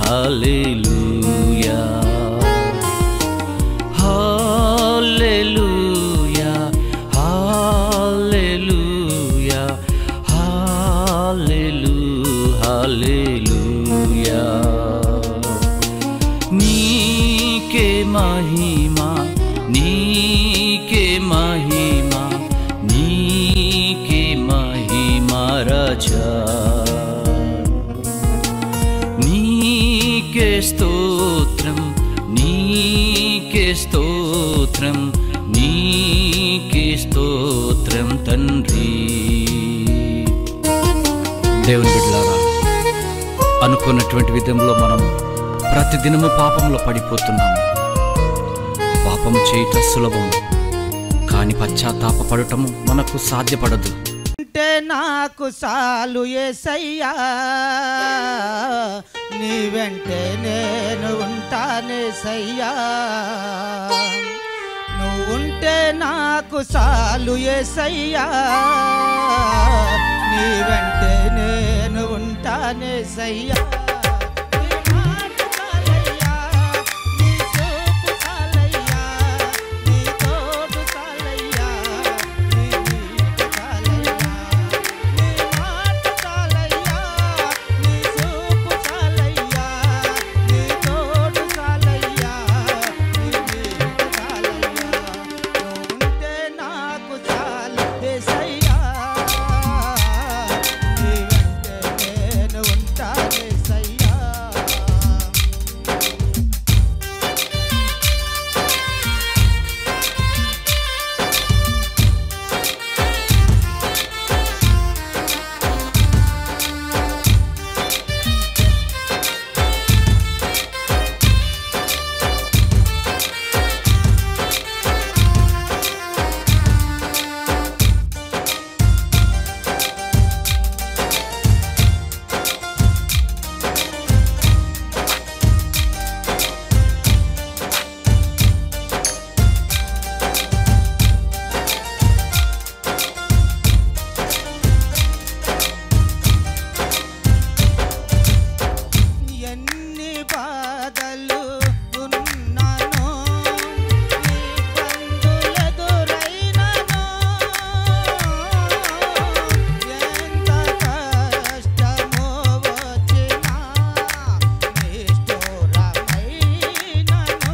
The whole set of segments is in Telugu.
హల్లెలూయా హల్లెలూయా హల్లెలూయా హల్లెలూ హల్లెలూయా నీకే మహిమా నీకే మహిమా నీకే మహిమా రాజా నీకే స్తోత్రం నీకే స్తోత్రం నీకే స్తోత్రం తండ్రి దేవుని బిడ్డలారా అనుకున్నటువంటి విధంలో మనం ప్రతిదినము పాపంలో పడిపోతున్నాము పాపం చేయట సులభం కానీ పశ్చాత్తాపడటము మనకు సాధ్యపడదు అంటే నాకు సాలు ఏసయ్యా నీ వెంటే నేను ఉంటానే సయ్యా నువ్వు ఉంటే నాకు సాలు ఏసయ్యా నీ వెంటే నేను ఉంటానే సయ్యా నీ మాట చాలయ్యా, నీ చూపు చాలయ్యా, నీ తోడు చాలయ్యా, నీ నీడ చాలయ్యా, నీ మాట చాలయ్యా, నీ చూపు చాలయ్యా, నీ తోడు చాలయ్యా, నీ నీడ చాలయ్యా. నువ్వుంటే నాకు చాలు యేసయ్యా. నీ వెంటే నేను ఉంటానేసయ్యా. ఎన్ని బాధలు ఉన్నానో ఇబ్బందులెదురైనను ఎంత కష్టమో వచ్చినా నిష్ఠూరమైనను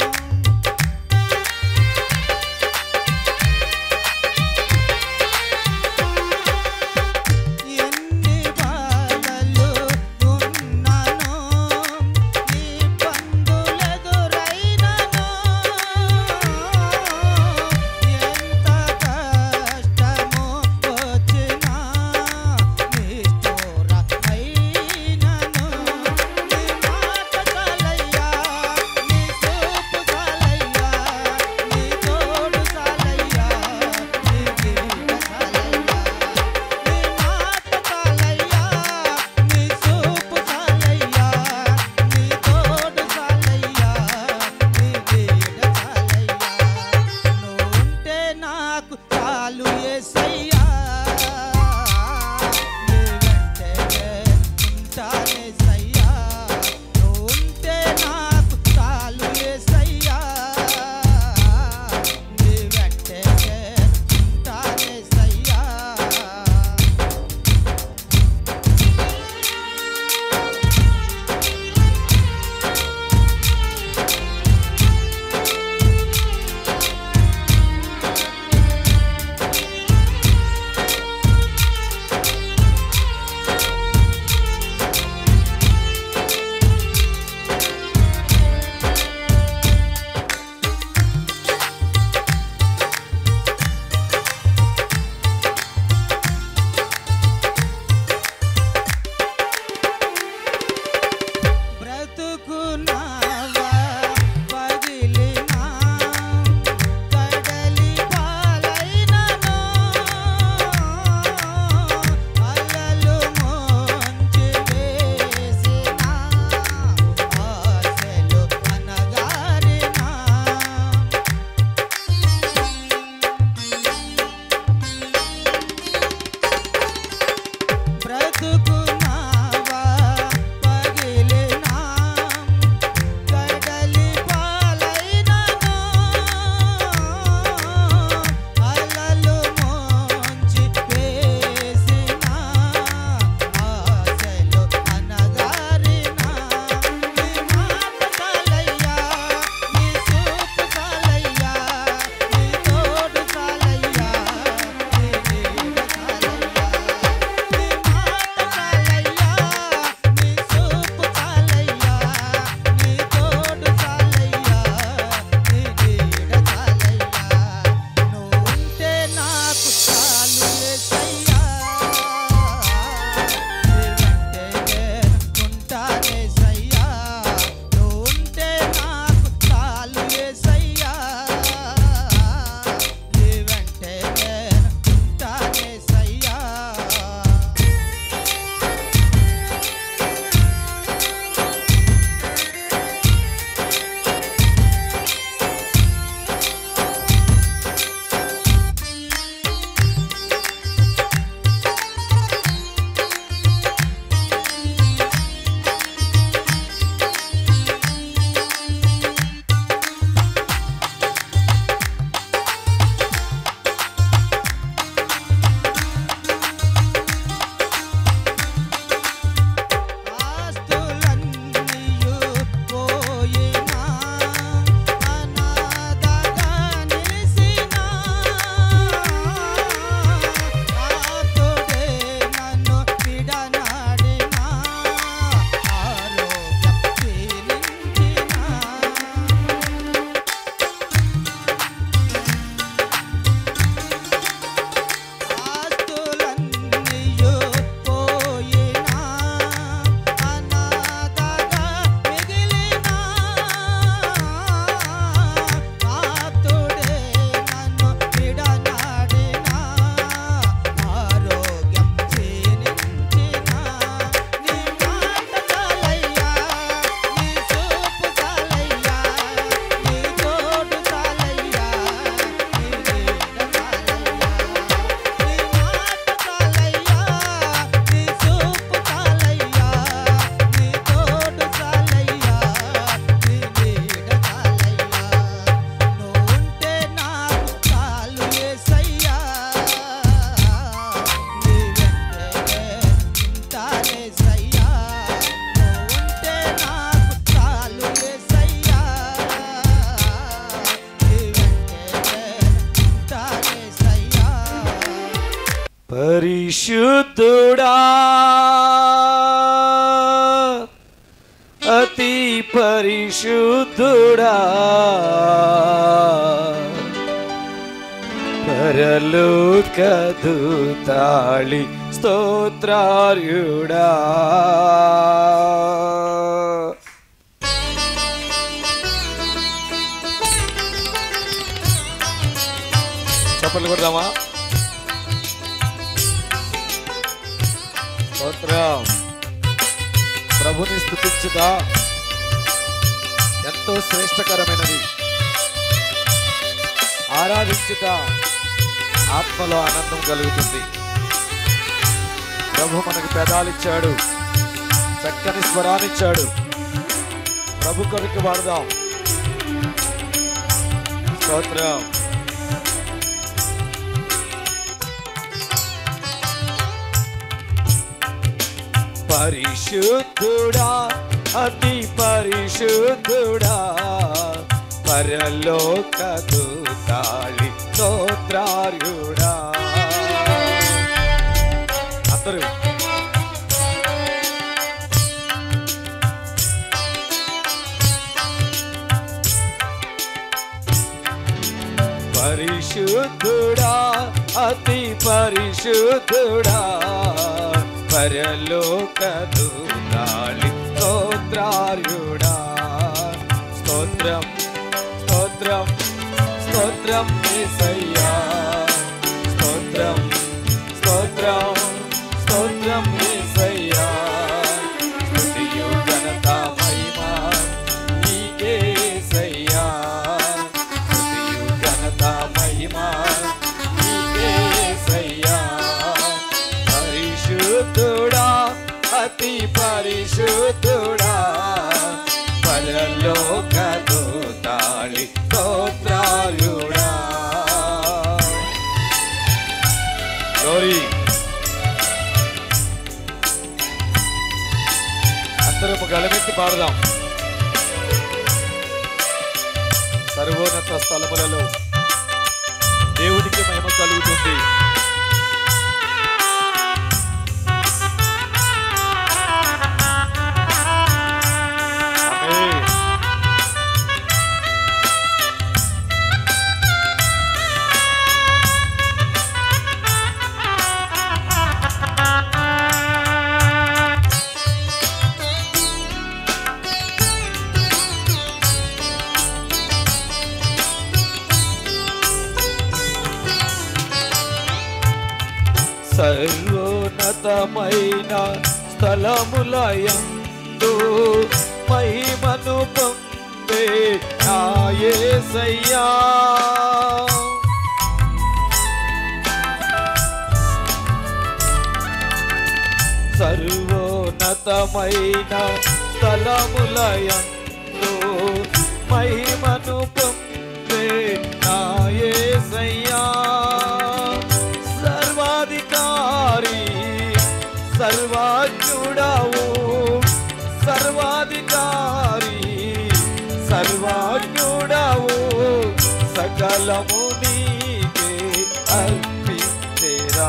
ఎన్ని బాధలు ఉన్నానో నీ బంధులెదురైనను ఎంత కష్టమో వచ్చినా నిష్ఠూరమైనను నీ మాట చాలయ్యా నీ చూపు చాలయ్యా నీ తోడు చాలయ్యా నీ నీడ చాలయ్యా నీ మాట చాలయ్యా నీ చూపు చాలయ్యా నీ తోడు చాలయ్యా నీ నీడ చాలయ్యా నువ్వుంటే నాకు చాలు యేసయ్యా నీ వెంటే ఉంటానే సయ్యా నువ్వుంటే నాకు చాలు యేసయ్యా నీ వెంటే ఉంటానే సయ్యా బ్రతుకున్నావా పగిలినా కడలి పాలైనను అలలు ముంచి వేసిన ఆశలు అనగారినా బ్రతుకున్నావా పగిలినా అతి పరిశుద్ధుడా పరలోక దూతాళి స్తోత్రార్యుడా చప్పట్లు కొడదామా స్తోత్రం ప్రభుని స్థుతించుట ఎంతో శ్రేష్టకరమైనది ఆరాధించుట ఆత్మలో ఆనందం కలుగుతుంది ప్రభు మనకు పెదాలిచ్చాడు చక్కని స్వరాన్నిచ్చాడు ప్రభు కొరకు వాడదాం స్తోత్రం పరిశుద్ధుడా అతి పరిశుద్ధుడా పరలోక దూతాళి స్తోత్రార్యుడా అందరూ పరిశుద్ధుడా అతి పరిశుద్ధుడా పరలోక దూతాళి స్తోత్రార్యుడా స్తోత్రం స్తోత్రం స్తోత్రం యేసయ్యా స్తోత్రం స్తోత్రం స్తోత్రం యేసయ్యా స్తుతియు ఘనత మహిమ నీకే యేసయ్యా స్తుతియు ఘనత మహిమ నీకే యేసయ్యా పరిశుద్ధుడా అతి పరిశుద్ధుడా పరలోక దూతాళి స్తోత్రాలుడా గౌరీ అందరం గలమెత్తి పాడదాం సర్వోన్నత స్థలములలో దేవునికి మహిమ కలుగుతుంది ఆమేన్. సర్వోన్నతమైన స్థలములయందు మహిమను పొందే నాయసయ్యా సర్వోన్నతమైన స్థలములయందు మహిమను పొందే నాయసయ్యా సర్వాధికారి సర్వాజ్ఞుడవు సర్వాధికారి సర్వాజ్ఞుడవు సకలము నీకే అర్పించేరా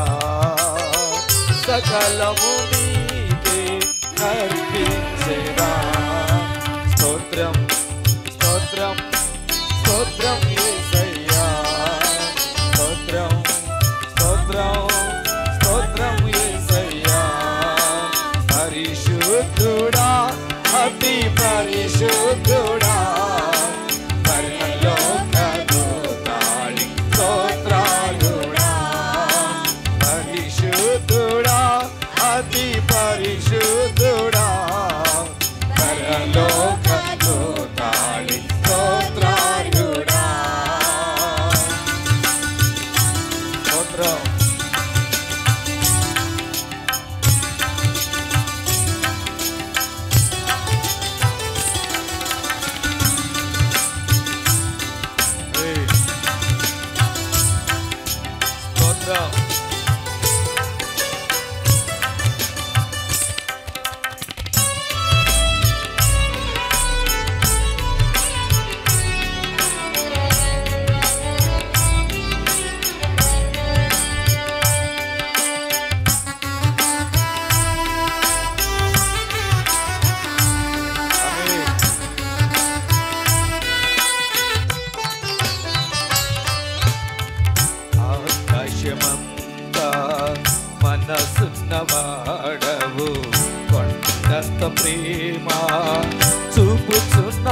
సకలము నీకే అర్పించేరా స్తోత్రం స్తోత్రం స్తోత్రం యేసయ్యా స్తోత్రం స్తోత్రం స్తోత్రం యేసయ్యా పరిశుద్ధుడా అతి పరిశుద్ధుడా పరలోక దూతాళి స్తోత్రాలుడా పరిశుద్ధుడా అతి పరిశుద్ధుడా పరలోక దూతాళి స్తోత్రాలుడా స్తోత్రం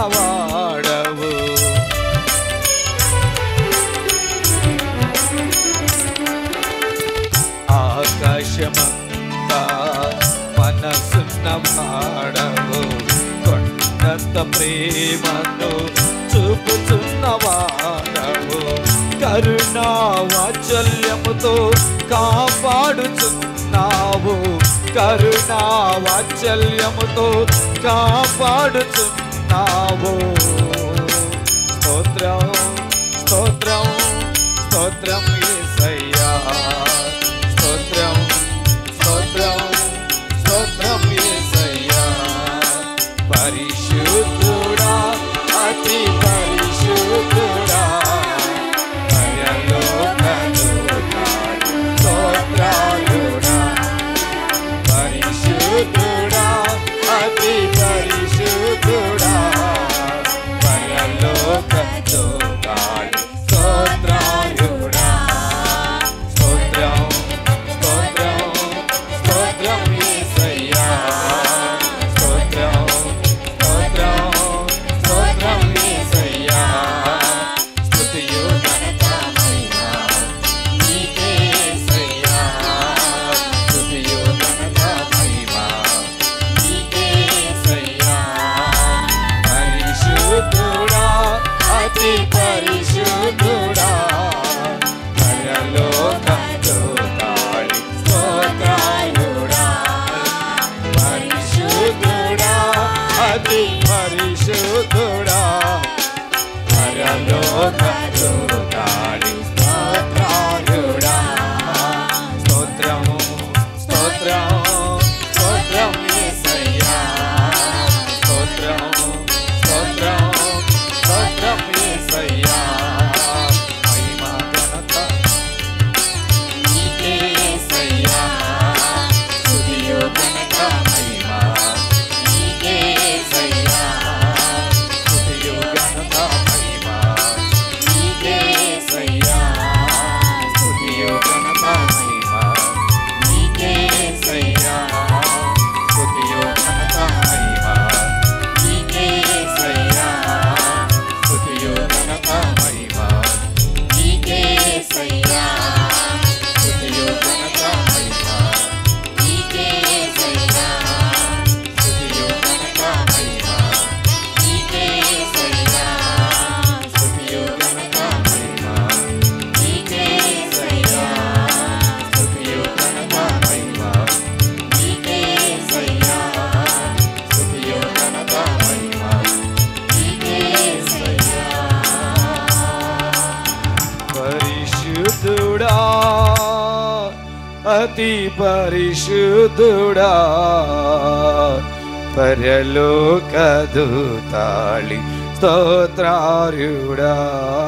వాడవు ఆకాశమంతా మనసున్న వాడవు కొండంత ప్రేమను చూపుతున్న వాడవు కరుణా వాత్సల్యముతో కాపాడుచున్నావు కరుణా వాత్సల్యముతో కాపాడుచున్నావు స్తోత్రం స్తోత్రం స్తోత్రం యేసయ్యా స్తోత్రం స్తోత్రం స్తోత్రం యేసయ్యా పరిశుద్ధుడా అతి పరిశుద్ధుడా పరలోకదూతా స్తోత్రాలుడా పరిశుద్ధుడా అతి పరిశుద్ధుడా పరలోకదూతా స్తోత్రాలుడా స్తోత్రం స్తోత్రం స్తోత్రం యేసయ్యా స్తోత్రం స్తోత్రం స్తోత్రం యేసయ్యా స్తుతియు ఘనత మహిమ నీకే యేసయ్యా స్తుతియు ఘనత మహిమ నీకే యేసయ్యా పరిశుద్ధుడా అతి పరిశుద్ధుడా పరలోకదూతాళి స్తోత్రాలుడా పరిశుద్ధుడా అతి పరిశుద్ధుడా పరలోకదూతాళి స్తోత్రాలుడా స్తోత్రము స్తోత్రం స్తోత్రం యేసయ్యా స్తోత్రం స్తోత్రం స్తోత్రం యేసయ్యా మహిమ ఘనత నీకే యేసయ్యా స్తుతియు ఘనత మహిమ నీకే యేసయ్యా స్తుతియు ఘనత మహిమ నీకే యేసయ్యా స్తుతియు ఘనత మహిమ నీకే యేసయ్యా స్తుతియు ఘనత మహిమ నీకే యేసయ్యా స్తుతియు ఘనత మహిమ నీకే యేసయ్యా స్తుతియు ఘనత మహిమ నీకే యేసయ్యా స్తుతియు ఘనత మహిమ నీకే యేసయ్యా స్తుతియు ఘనత మహిమ నీకే యేసయ్యా స్తుతియు ఘనత మహిమ నీకే యేసయ్యా స్తుతియు ఘనత మహిమ నీకే యేసయ్యా పరిశుద్ధుడా అతి పరిశుద్ధుడా పరలోకదూతాళి స్తోత్రార్యుడా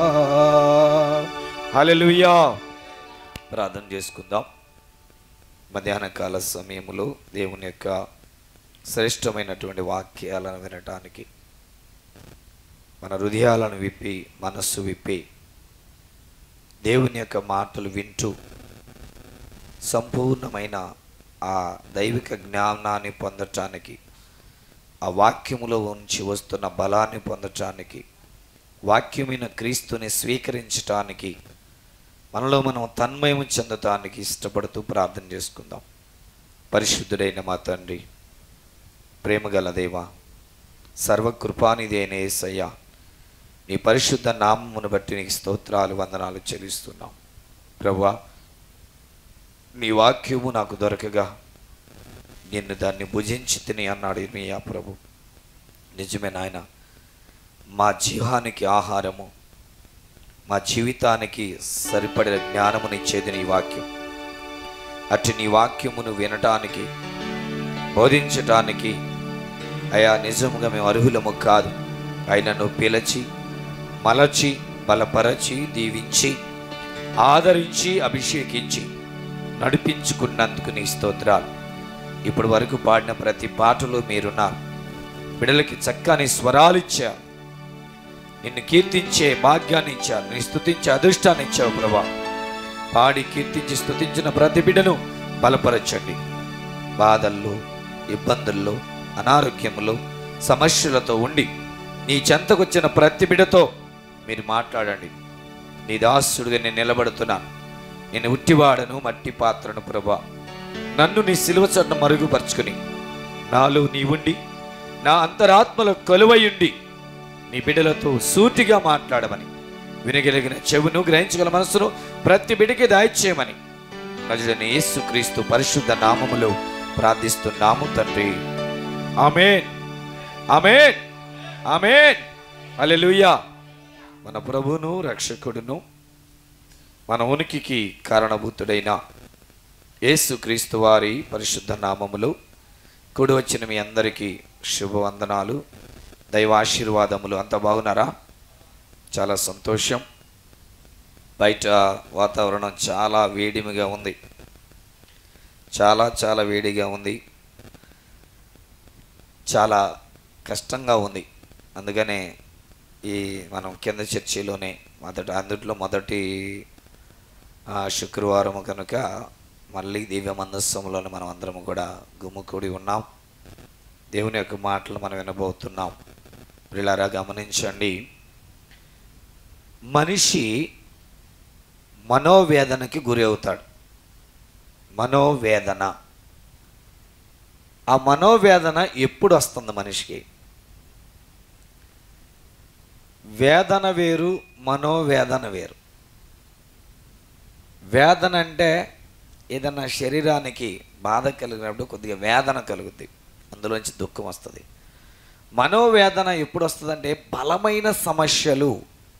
హల్లెలూయా ప్రార్థన చేసుకుందాం మధ్యాహ్న కాల సమయంలో దేవుని యొక్క శ్రేష్టమైనటువంటి వాక్యాలను వినటానికి మన హృదయాలను విప్పి మనస్సు విప్పి దేవుని యొక్క మాటలు వింటూ సంపూర్ణమైన ఆ దైవిక జ్ఞానాన్ని పొందటానికి ఆ వాక్యములో ఉంచి వస్తున్న బలాన్ని పొందటానికి వాక్యమైన క్రీస్తుని స్వీకరించటానికి మనలో మనం తన్మయము చెందటానికి ఇష్టపడుతూ ప్రార్థన చేసుకుందాం పరిశుద్ధుడైన మా తండ్రి ప్రేమగల దేవా సర్వకృపానిది అయిన యేసయ్యా నీ పరిశుద్ధ నామమును బట్టి నీకు స్తోత్రాలు వందనాలు చెల్లిస్తున్నాం ప్రభా నీ వాక్యము నాకు దొరకగా నిన్ను దాన్ని భుజించి తిని అన్నాడు ఇర్మియా ప్రభు నిజమే నాయన మా జీవానికి ఆహారము మా జీవితానికి సరిపడిన జ్ఞానమునిచ్చేది నీ వాక్యం అట్టి నీ వాక్యమును వినటానికి బోధించటానికి అయా నిజముగా మేము అర్హులము కాదు ఆయనను పిలచి మలచి బలపరచి దీవించి ఆదరించి అభిషేకించి నడిపించుకున్నందుకు నీ స్తోత్రాలు ఇప్పటి వరకు పాడిన ప్రతి పాటలో మీరున్నారు బిడలకి చక్కని స్వరాలు ఇచ్చారు నిన్ను కీర్తించే భాగ్యాన్ని ఇచ్చారు నీ స్తుతించే అదృష్టాన్ని ఇచ్చావు ప్రభా పాడి కీర్తించి స్తుతించిన ప్రతి బిడను బలపరచండి బాధల్లో ఇబ్బందుల్లో అనారోగ్యములో సమస్యలతో ఉండి నీ చెంతకొచ్చిన ప్రతి బిడతో మీరు మాట్లాడండి నీ దాసుడుగా నేను నిలబడుతున్నాను నేను ఉట్టివాడను మట్టి పాత్రను ప్రభా నన్ను నీ సిలువ చట్ట మరుగుపరుచుకుని నాలో నీ ఉండి నా అంతరాత్మలో కొలువయుండి నీ బిడ్డలతో సూటిగా మాట్లాడమని వినగలిగిన చెవును గ్రహించగల మనసును ప్రతి బిడికి దాయిచ్చేయమని నజుడని యేసు క్రీస్తు పరిశుద్ధ నామములో ప్రార్థిస్తున్నాము తండ్రి ఆమేన్ ఆమేన్ ఆమేన్ హల్లెలూయా మన ప్రభువును రక్షకుడును మన ఉనికికి కారణభూతుడైన యేసు క్రీస్తు వారి పరిశుద్ధ నామములు కూడి వచ్చిన మీ అందరికీ శుభవందనాలు దైవాశీర్వాదములు అంత బాగున్నారా చాలా సంతోషం బయట వాతావరణం చాలా వేడిమిగా ఉంది చాలా చాలా వేడిగా ఉంది చాలా కష్టంగా ఉంది అందుకనే ఈ మనం కింద చర్చిలోనే మొదట అందుట్లో మొదటి ఆ, శుక్రవారం కనుక మళ్ళీ దివ్య మందస్సంలోనే మనం అందరం కూడా గుమ్ముకూడి ఉన్నాం దేవుని యొక్క మాటలు మనం వినబోతున్నాం పిల్లరా గమనించండి మనిషి మనోవేదనకి గురి అవుతాడు మనోవేదన ఆ మనోవేదన ఎప్పుడు వస్తుంది మనిషికి వేదన వేరు మనోవేదన వేరు వేదన అంటే ఏదన్నా శరీరానికి బాధ కలిగినప్పుడు కొద్దిగా వేదన కలుగుద్ది అందులోంచి దుఃఖం వస్తుంది మనోవేదన ఎప్పుడు వస్తుందంటే బలమైన సమస్యలు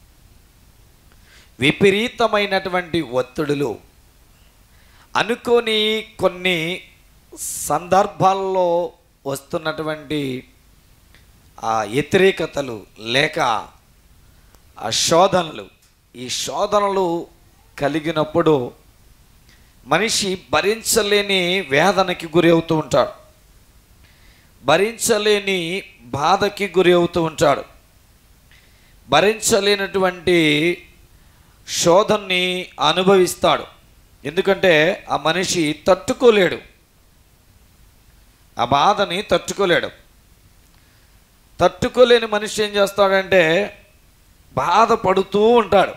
విపరీతమైనటువంటి ఒత్తిడులు అనుకోని కొన్ని సందర్భాల్లో వస్తున్నటువంటి ఆ వ్యతిరేకతలు లేక ఆ శోధనలు ఈ శోధనలు కలిగినప్పుడు మనిషి భరించలేని వేదనకి గురి అవుతూ ఉంటాడు భరించలేని బాధకి గురి అవుతూ ఉంటాడు భరించలేనటువంటి శోధన్ని అనుభవిస్తాడు ఎందుకంటే ఆ మనిషి తట్టుకోలేడు ఆ బాధని తట్టుకోలేడు తట్టుకోలేని మనిషి ఏం చేస్తాడంటే బాధపడుతూ ఉంటాడు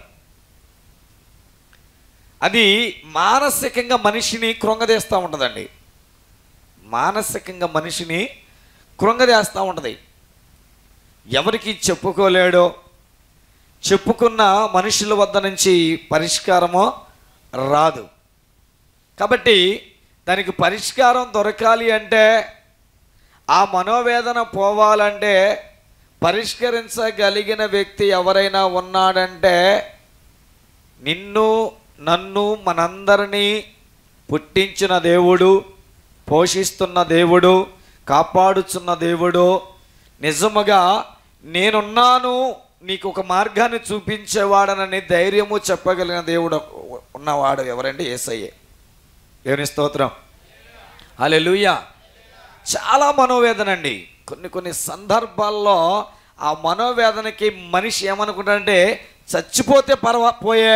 అది మానసికంగా మనిషిని కృంగదీస్తూ ఉంటుందండి మానసికంగా మనిషిని కృంగదీస్తూ ఉంటుంది ఎవరికి చెప్పుకోలేడో చెప్పుకున్న మనుషుల వద్ద నుంచి పరిష్కారమో రాదు కాబట్టి దానికి పరిష్కారం దొరకాలి అంటే ఆ మనోవేదన పోవాలంటే పరిష్కరించగలిగిన వ్యక్తి ఎవరైనా ఉన్నాడంటే నిన్ను నన్ను మనందరినీ పుట్టించిన దేవుడు పోషిస్తున్న దేవుడు కాపాడుచున్న దేవుడు నిజముగా నేనున్నాను నీకు ఒక మార్గాన్ని చూపించేవాడనని ధైర్యము చెప్పగలిగిన దేవుడు ఉన్నవాడు ఎవరంటే ఏసయ్యే దేవుని స్తోత్రం హల్లెలూయా చాలా మనోవేదన అండి కొన్ని కొన్ని సందర్భాల్లో ఆ మనోవేదనకి మనిషి ఏమనుకుంటాడంటే చచ్చిపోతే పర్వా పోయే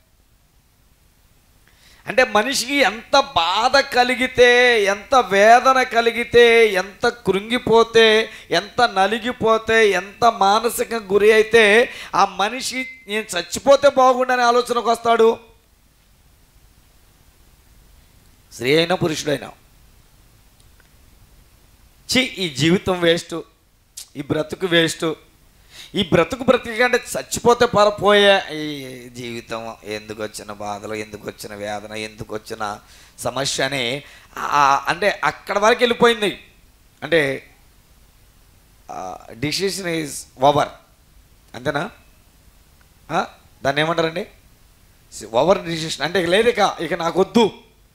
అంటే మనిషికి ఎంత బాధ కలిగితే ఎంత వేదన కలిగితే ఎంత కృంగిపోతే ఎంత నలిగిపోతే ఎంత మానసిక గురి అయితే ఆ మనిషి నేను చచ్చిపోతే బాగుండని ఆలోచనకు వస్తాడు స్త్రీ అయినా పురుషుడైనా చి ఈ జీవితం వేస్ట్ ఈ బ్రతుకు వేస్ట్ ఈ బ్రతుకు బ్రతుకు కంటే చచ్చిపోతే పరపోయే ఈ జీవితం ఎందుకు వచ్చిన బాధలు ఎందుకు వచ్చిన వేదన ఎందుకు వచ్చిన సమస్య అని ఆ- అంటే అక్కడ వరకు వెళ్ళిపోయింది అంటే డిసిషన్ ఈజ్ ఓవర్ అంతేనా ఆ? దాన్ని ఏమంటారండి ఓవర్ డిసిషన్ అంటే ఇక లేదు ఇక ఇక నాకు వద్దు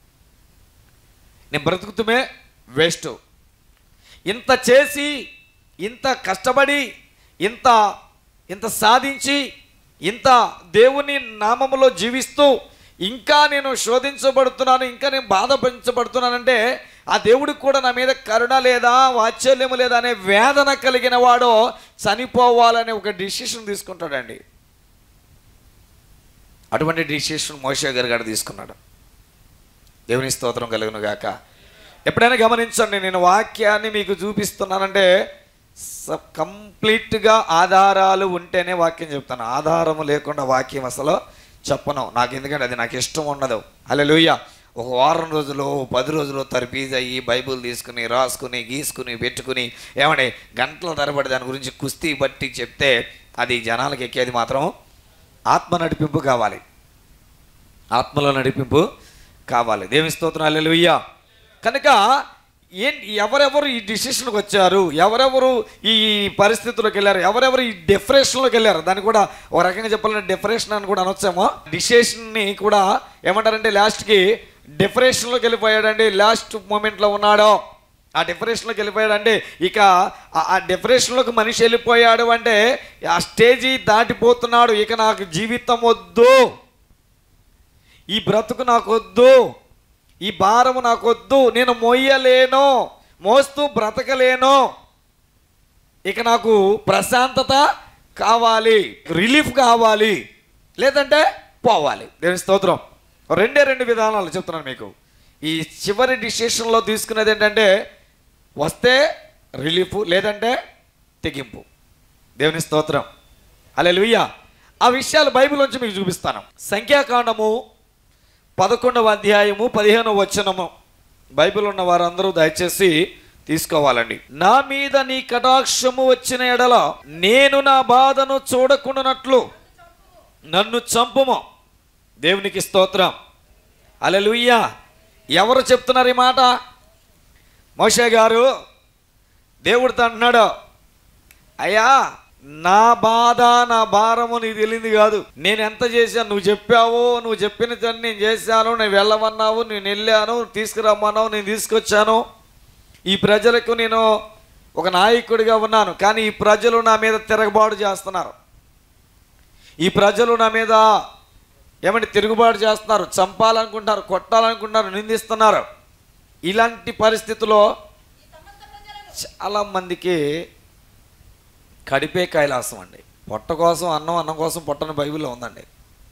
నేను బ్రతుకుతుమే వేస్ట్ ఇంత చేసి ఇంత కష్టపడి ఇంత ఇంత సాధించి ఇంత దేవుని నామములో జీవిస్తూ ఇంకా నేను శోధించబడుతున్నాను ఇంకా నేను బాధపడించబడుతున్నానంటే ఆ దేవుడికి కూడా నా మీద కరుణ లేదా వాత్సల్యము లేదా అనే వేదన కలిగిన వాడో చనిపోవాలనే ఒక డిసిషన్ తీసుకుంటాడండి అటువంటి డిసిషన్ మోషే గారు గారు తీసుకున్నాడు దేవుని స్తోత్రం కలుగును గాక ఎప్పుడైనా గమనించండి నేను వాక్యాన్ని మీకు చూపిస్తున్నానంటే స- కంప్లీట్గా ఆధారాలు ఉంటేనే వాక్యం చెప్తాను ఆధారము లేకుండా వాక్యం అసలు చెప్పను నాకు ఎందుకంటే అది నాకు ఇష్టం ఉండదు అలా ఒక వారం రోజులు పది రోజులు తరపీజ్ అయ్యి బైబిల్ తీసుకుని రాసుకుని గీసుకుని పెట్టుకుని ఏమండి గంటల తరబడి దాని గురించి కుస్తీ బట్టి చెప్తే అది జనాలకు ఎక్కేది మాత్రం ఆత్మ నడిపింపు కావాలి ఆత్మలో నడిపింపు కావాలి దేవి స్తోత్రం అల్లెలుయ్య కనుక ఏంటి ఎవరెవరు ఈ డిసిషన్కి వచ్చారు ఎవరెవరు ఈ పరిస్థితుల్లోకి వెళ్ళారు ఎవరెవరు ఈ డిఫరెషన్లోకి వెళ్ళారు దాన్ని కూడా ఒక రకంగా చెప్పాలంటే డిఫరెషన్ అని కూడా అనొచ్చేమో డిసిషన్ని కూడా ఏమంటారంటే లాస్ట్కి డిఫరెషన్లోకి వెళ్ళిపోయాడండి లాస్ట్ మూమెంట్లో ఉన్నాడో ఆ డిఫరెషన్లోకి వెళ్ళిపోయాడంటే ఇక ఆ- ఆ డిఫరెషన్లోకి మనిషి వెళ్ళిపోయాడు అంటే ఆ స్టేజీ దాటిపోతున్నాడు ఇక నాకు జీవితం వద్దు ఈ బ్రతుకు నాకొద్దు ఈ భారము నాకొద్దు నేను మోయలేను మోస్తూ బ్రతకలేను ఇక నాకు ప్రశాంతత కావాలి రిలీఫ్ కావాలి లేదంటే పోవాలి దేవుని స్తోత్రం రెండే రెండు విధానాలు చెప్తున్నాను మీకు ఈ చివరి డిసిషన్లో తీసుకునేది ఏంటంటే వస్తే రిలీఫ్ లేదంటే తెగింపు దేవుని స్తోత్రం అలే ఆ విషయాలు బైబిల్ నుంచి మీకు చూపిస్తాను సంఖ్యాకాండము పదకొండవ అధ్యాయము పదిహేనవ వచనము బైబిల్ ఉన్న వారందరూ దయచేసి తీసుకోవాలండి నా మీద నీ కటాక్షము వచ్చిన ఎడల నేను నా బాధను చూడకుండానట్లు నన్ను చంపుము దేవునికి స్తోత్రం అలెలుయ్యా ఎవరు చెప్తున్నారు ఈ మాట మోషే గారు దేవుడితో అంటున్నాడు అయ్యా నా బాధ నా భారము నీకు తెలియంది కాదు నేను ఎంత చేశాను నువ్వు చెప్పావు నువ్వు చెప్పిన దాన్ని నేను చేశాను నేను వెళ్ళమన్నావు నేను వెళ్ళాను తీసుకురమ్మన్నావు నేను తీసుకొచ్చాను ఈ ప్రజలకు నేను ఒక నాయకుడిగా ఉన్నాను కానీ ఈ ప్రజలు నా మీద తిరగబాటు చేస్తున్నారు ఈ ప్రజలు నా మీద ఏమంటే తిరుగుబాటు చేస్తున్నారు చంపాలనుకుంటున్నారు కొట్టాలనుకుంటున్నారు నిందిస్తున్నారు ఇలాంటి పరిస్థితుల్లో చాలా మందికి కడిపే కైలాసం అండి పొట్ట కోసం అన్నం అన్నం కోసం పొట్టని బైబిల్లో ఉందండి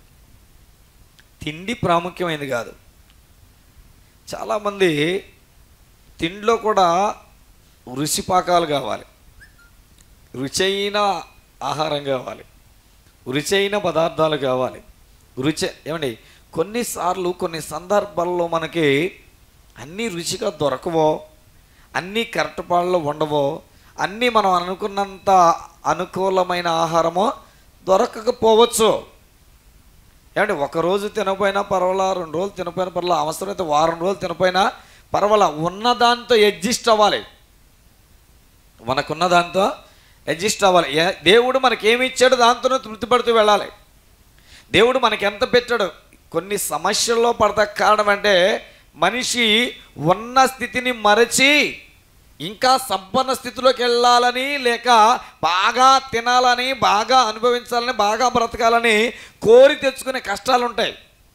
తిండి ప్రాముఖ్యమైనది కాదు చాలామంది తిండిలో కూడా రుచి పాకాలు కావాలి రుచైన ఆహారం కావాలి రుచైన పదార్థాలు కావాలి రుచి ఏమండి కొన్నిసార్లు కొన్ని సందర్భాల్లో మనకి అన్నీ రుచిగా దొరకవో అన్నీ కరెక్ట్ పాళ్ళలో ఉండవో అన్నీ మనం అనుకున్నంత అనుకూలమైన ఆహారము దొరకకపోవచ్చు ఏమంటే ఒక రోజు తినపోయినా పర్వాలా రెండు రోజులు తినపోయినా పర్వాలా అవసరమైతే వారం రోజులు తినపోయినా పర్వాలా ఉన్న దాంతో అడ్జస్ట్ అవ్వాలి మనకున్న దాంతో అడ్జస్ట్ అవ్వాలి ఏ- దేవుడు మనకి ఏమి ఇచ్చాడో దాంతోనే తృప్తిపడుతూ వెళ్ళాలి దేవుడు మనకి ఎంత పెట్టాడు కొన్ని సమస్యల్లో పడతా కారణం అంటే మనిషి ఉన్న స్థితిని మరచి ఇంకా సంపన్న స్థితిలోకి వెళ్ళాలని లేక బాగా తినాలని బాగా అనుభవించాలని బాగా బ్రతకాలని కోరి తెచ్చుకునే కష్టాలు ఉంటాయి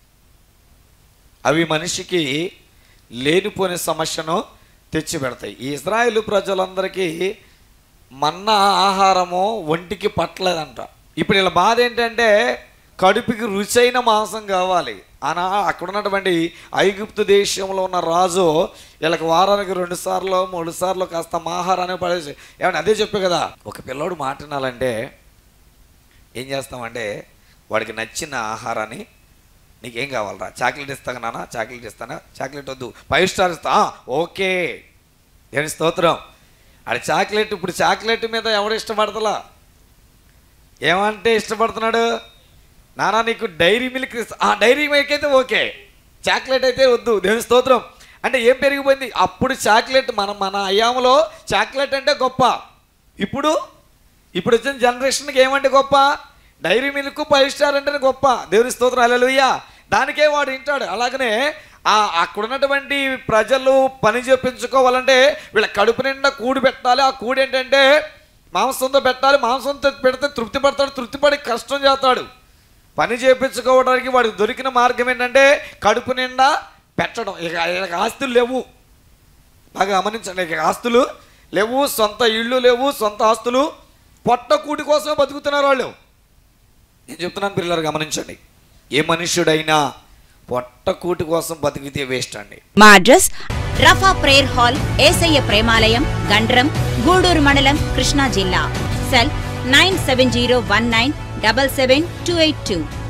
అవి మనిషికి లేనిపోని సమస్యను తెచ్చి పెడతాయి ఈ ఇజ్రాయేల్ ప్రజలందరికీ మన్నా ఆహారము ఒంటికి పట్టలేదంట ఇప్పుడు వీళ్ళ బాధ ఏంటంటే కడుపుకి రుచైన మాంసం కావాలి అనా అక్కడ ఉన్నటువంటి ఐగుప్తు దేశంలో ఉన్న రాజు వీళ్ళకి వారానికి రెండు సార్లు మూడు సార్లు కాస్త ఆహారాన్ని పడేసి ఏమంటే అదే చెప్పే కదా ఒక పిల్లోడు మాట వినాలంటే ఏం చేస్తామంటే వాడికి నచ్చిన ఆహారాన్ని నీకేం కావాలరా చాక్లెట్ ఇస్తాను నాన్న చాక్లెట్ ఇస్తానా చాక్లెట్ వద్దు ఫైవ్ స్టార్ ఇస్తా "ఆ, ఓకే ఏమి స్తోత్రం అది చాక్లెట్ ఇప్పుడు చాక్లెట్ మీద ఎవడు ఇష్టపడతలా ఏమంటే ఇష్టపడుతున్నాడు నానా నీకు డైరీ మిల్క్ ఇస్తా- ఆ డైరీ మిల్క్ అయితే ఓకే చాక్లెట్ అయితే వద్దు దేవుని స్తోత్రం అంటే ఏం పెరిగిపోయింది అప్పుడు చాక్లెట్ మన మన అయ్యాములో చాక్లెట్ అంటే గొప్ప ఇప్పుడు ఇప్పుడు వచ్చిన జనరేషన్కి ఏమంటే గొప్ప డైరీ మిల్క్ ఫైవ్ స్టార్ అంటేనే గొప్ప దేవుని స్తోత్రం అలెలుయ్యా దానికే వాడు వింటాడు అలాగనే ఆ అక్కడ ఉన్నటువంటి ప్రజలు పని చేపించుకోవాలంటే వీళ్ళ కడుపు నిండా కూడి పెట్టాలి ఆ కూడి ఏంటంటే మాంసంతో పెట్టాలి మాంసంతో పెడితే తృప్తి పడతాడు తృప్తిపడి కష్టం చేస్తాడు పని చేపించుకోవడానికి వాడికి దొరికిన మార్గం ఏంటంటే కడుపు నిండా పెట్టడం ఇక వీళ్ళకి ఆస్తులు లేవు బాగా గమనించండి ఇక ఆస్తులు లేవు సొంత ఇళ్ళు లేవు సొంత ఆస్తులు పొట్ట కూటి కోసమే బతుకుతున్నారు వాళ్ళు నేను చెప్తున్నాను పిల్లలు గమనించండి ఏ మనుష్యుడైనా పొట్టకూటి కోసం బతికితే వేస్ట్ అండి మా address Rapha prayer hall Yesayya Premalayam Gandram Guduru మండలం కృష్ణా జిల్లా cell nine seven zero one nine double seven two eight two